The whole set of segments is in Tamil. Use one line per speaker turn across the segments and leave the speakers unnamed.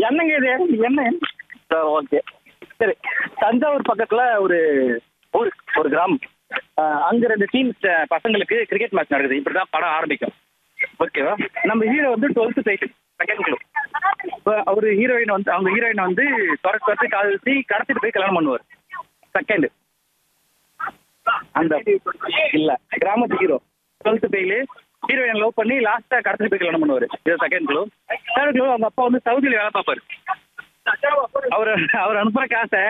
என்னங்க இது என்ன சார் ஓகே சரி தஞ்சாவூர் பக்கத்துல ஒரு ஊர் ஒரு கிராமம் அஹ் அங்க ரெண்டு டீம்ஸ் பசங்களுக்கு கிரிக்கெட் மேட்ச் நடக்குது இப்படிதான் படம் ஆரம்பிக்கும் ஓகேவா நம்ம ஹீரோ வந்து டுவெல்த் போயிட்டு செகண்ட் குழு இப்போ அவர் ஹீரோயின் வந்து அவங்க ஹீரோயின் வந்து துரத்து துரத்து காதலிச்சு கடத்திட்டு போய் கல்யாணம் பண்ணுவார் செகண்ட் அந்த இல்ல கிராமத்து hero twelfth fail heroine love பண்ணி லாஸ்டா கடத்திட்டு போய் கல்யாணம் பண்ணுவாரு இது செகண்ட் குழு தேர்ட் குழு அவங்க அப்பா வந்து சவுதியில வேலை பார்ப்பாரு அவர் அவர் அனுப்புற காசை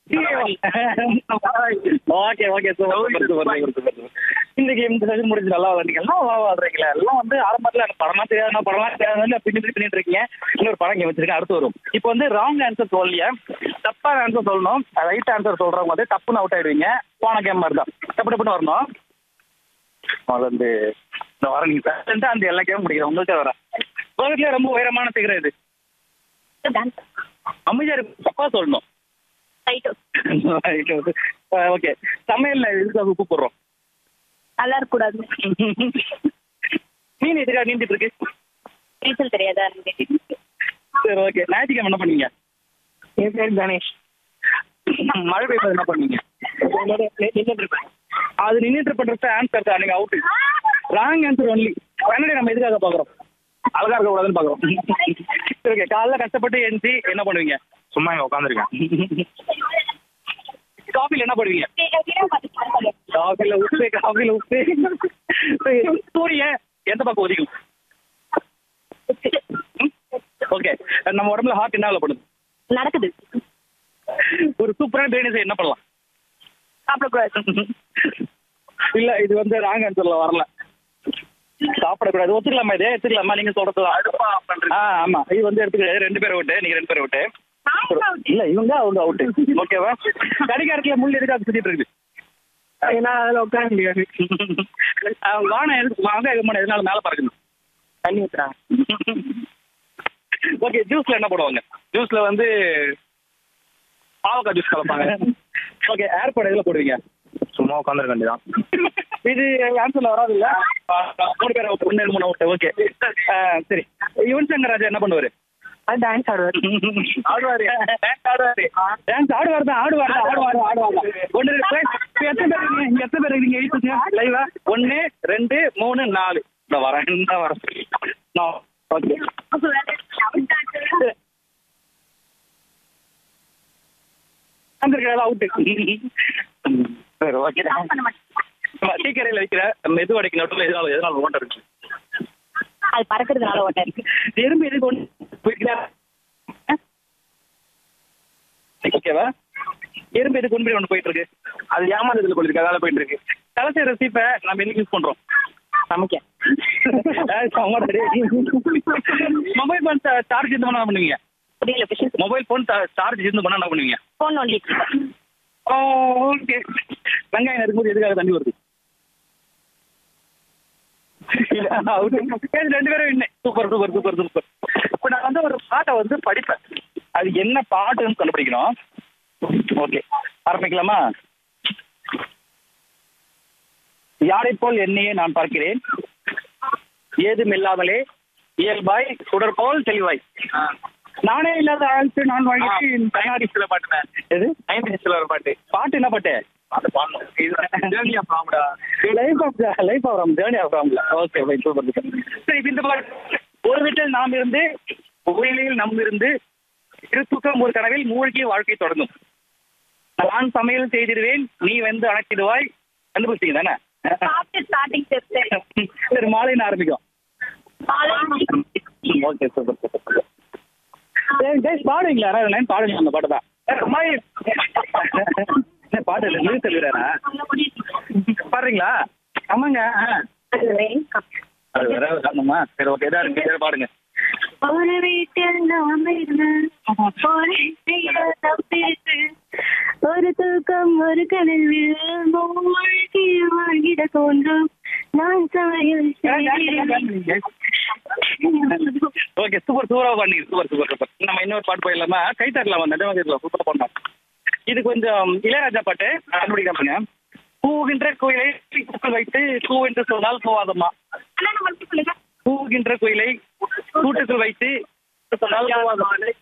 ஓகே ஓகே இன்னைக்கு இந்த செஷன் முடிஞ்சு நல்லா வந்தீங்க எல்லாம் வா வாழ்றீங்களா எல்லாம் வந்து ஆரம்பத்துல எனக்கு படமா தெரியாது நான் படமா தெரியாது பின்னி பண்ணிட்டு இருக்கீங்க இன்னொரு படம் இங்க வச்சிருக்கேன் அடுத்து வரும் இப்போ வந்து ராங் ஆன்சர் சொல்லலையா தப்பான ஆன்சர் சொல்லணும் ரைட் ஆன்சர் சொல்றவங்க வந்து தப்புன்னு அவுட் ஆயிடுவீங்க போன கேம் மாதிரி தான் தப்பு டப்புன்னு வரணும் முதல்ல வந்து இந்த வர நீங்க பேசண்ட் அந்த எல்லா கேமும் முடிக்கிறேன் உங்கள்கிட்ட வரேன் உலகத்துல ரொம்ப உயரமான சிகரம் இது அமைதியா இருக்கு தப்பா சொல்லணும் ஓகே சமையல்ல எதுக்காக உப்பு போடுறோம்
நல்லா இருக்கக்கூடாது
மீன் எதுக்காக நீந்திட்டு இருக்கு
நீச்சல் தெரியாதா
சரி ஓகே ஞாயிற்றுக்கிழமை என்ன பண்ணீங்க
என் பேர் கணேஷ்
மழை பெய்யும்போது என்ன பண்ணீங்க அது நின்றுட்டு பண்றது ஆன்சர் தான் நீங்க அவுட் ராங் ஆன்சர் ஒன்லி கன்னடி நம்ம எதுக்காக பாக்குறோம் அழகா இருக்க கூடாதுன்னு பாக்குறோம் சரி ஓகே காலைல கஷ்டப்பட்டு எழுந்து என்ன பண்ணுவீங்க
சும்மா இங்க உட்காந்துருக்கேன்
காஃபில என்ன பண்ணுவீங்க காஃபில உப்பு காஃபில உப்பு சூரியன் எந்த பக்கம் ஒதிக்கும் ஓகே நம்ம உடம்புல ஹார்ட் என்ன வேலை பண்ணுது
நடக்குது
ஒரு சூப்பரான பிரியாணி செய்ய என்ன பண்ணலாம்
சாப்பிடக்கூடாது
இல்ல இது வந்து ராங் ஆன்சர்ல வரல சாப்பிடக்கூடாது ஒத்துக்கலாமா இது எடுத்துக்கலாமா நீங்க சொல்றது ஆ ஆமா இது வந்து எடுத்துக்க ரெண்டு பேரை விட்டு நீங்க ரெண்டு பேரை விட்டு இல்ல இவங்க அவங்க அவுட் ஓகேவா கடிகாரத்துல முள் எதுக்காக சுத்திட்டு இருக்குது
ஏன்னா அதில் உட்கார முடியாது
வானம் எதுக்கு வாங்க எதுமான எதனால மேல பறக்குது
தண்ணி ஊத்துறா
ஓகே ஜூஸ்ல என்ன போடுவாங்க ஜூஸ்ல வந்து பாவக்காய் ஜூஸ் கலப்பாங்க ஓகே ஏர்போர்ட் எதுல போடுவீங்க
சும்மா உட்காந்துருக்க வேண்டியதான்
இது ஆன்சர்ல வராது இல்ல மூணு பேர் அவுட் ஒன்னு மூணு அவுட் ஓகே சரி யுவன் சங்கர் ராஜா என்ன பண்ணுவாரு
அது டான்ஸ் ஆடுவார்
ஆடுவாரு ஆடுவாரு டான்ஸ் ஆடுவார் தான் ஆடுவார் தான் ஆடுவார் ஆடுவார் ஒன்னு ரெண்டு இப்ப எத்தனை பேர் இருக்கீங்க இங்க எத்தனை பேர் இருக்கீங்க எழுத்துங்க லைவா ஒன்னு ரெண்டு மூணு நாலு இந்த வரேன் இந்த வரேன் ஓகே அவுட்டு சரி ஓகே டீக்கரையில் வைக்கிற மெது அடைக்கு நடுவில் எதனால எதனால ஓட்டம் இருக்கு
அது பறக்கிறதுனால ஓட்ட இருக்கு
எறும்பு எதுக்கு ஒன்று போய்க்கிறா ஓகேவா எறும்பு எதுக்கு ஒன்று ஒன்று போயிட்டு இருக்கு அது ஏமாந்ததுல போயிருக்கு அதனால போயிட்டு இருக்கு கலசை ரெசிப்பை நம்ம என்னைக்கு யூஸ் பண்றோம்
சமைக்க
மொபைல் போன் சார்ஜ் இருந்து பண்ண என்ன பண்ணுவீங்க
புரியல விஷயம்
மொபைல் போன் சார்ஜ் இருந்து பண்ண என்ன பண்ணுவீங்க
ஃபோன் ஒன்லி
ஓகே வெங்காயம் இருக்கும்போது எதுக்காக தண்ணி வருது சரி, ரெண்டு பேரும் என்ன சூப்பர் சூப்பர் சூப்பர் சூப்பர் இப்போ நான் வந்து ஒரு பாட்டை வந்து படிப்பேன் அது என்ன பாட்டுன்னு கண்டுபிடிக்கணும் ஓகே ஆரம்பிக்கலாமா யாரை போல் என்னையே நான் பார்க்கிறேன் ஏதும் இல்லாமலே இயல்பாய் சுடர் போல் தெளிவாய் நானே இல்லாத ஆழ்த்து நான் வாழ்க்கை கண்ணாடி சில பாட்டு எது நைன்டி ஒரு பாட்டு பாட்டு என்ன பாட்டு அது பாடணும் ஜேர்னி ஆஃப் ராம்டா life of life of Ram journey of ராம்ல ஓகே ஃபைன் சூப்பர் சரி இப்ப இந்த பாட்டு ஒரு வீட்டில் நாம் இருந்து உயிரில் நம் இருந்து இரு தூக்கம் ஒரு கனவில் மூழ்கிய வாழ்க்கை தொடங்கும் நான் சமையல் செய்திருவேன் நீ வந்து அணைச்சிடுவாய் கண்டுபிடிச்சிங்க தானே
ஸ்டார்டிங் ஸ்டெப்
சரி மாலைன்னு ஆரம்பிக்கும் ஓகே சூப்பர் சூப்பர் டேஸ் பாடுவீங்களா யாராவது லைன் பாடுங்க அந்த பாட்டு தான் மாதிரி என்ன பாட்டு இல்லை நியூஸ் எழுதுறாரா பாடுறீங்களா ஆமாங்க ஆ. அது வேற காரணமா சரி ஓகே தான் இருக்கு சரி பாடுங்க
ஒரு வீட்டில் நாம் இருந்து ஒரு நேரம் பேசு. ஒரு தூக்கம் ஒரு கனவில் மூழ்கி வாழ்கிட தோன்றும் நான் சமையல்
ஓகே சூப்பர் சூப்பரா பண்ணீங்க சூப்பர் சூப்பர் சூப்பர் நம்ம இன்னொரு பாட்டு போயிடலாமா கை தரலாம் நிஜமாக இருக்கலாம் சூப்பரா பண்ணோம் இது கொஞ்சம் இளையராஜா பாட்டு கண்டுபிடிக்க பாருங்க பூகின்ற குயிலை பூக்கள் வைத்து பூ என்று சொன்னால் போவாதம்மா பூகின்ற குயிலை கூட்டுக்குள் வைத்து சொன்னால் போவாதம்மா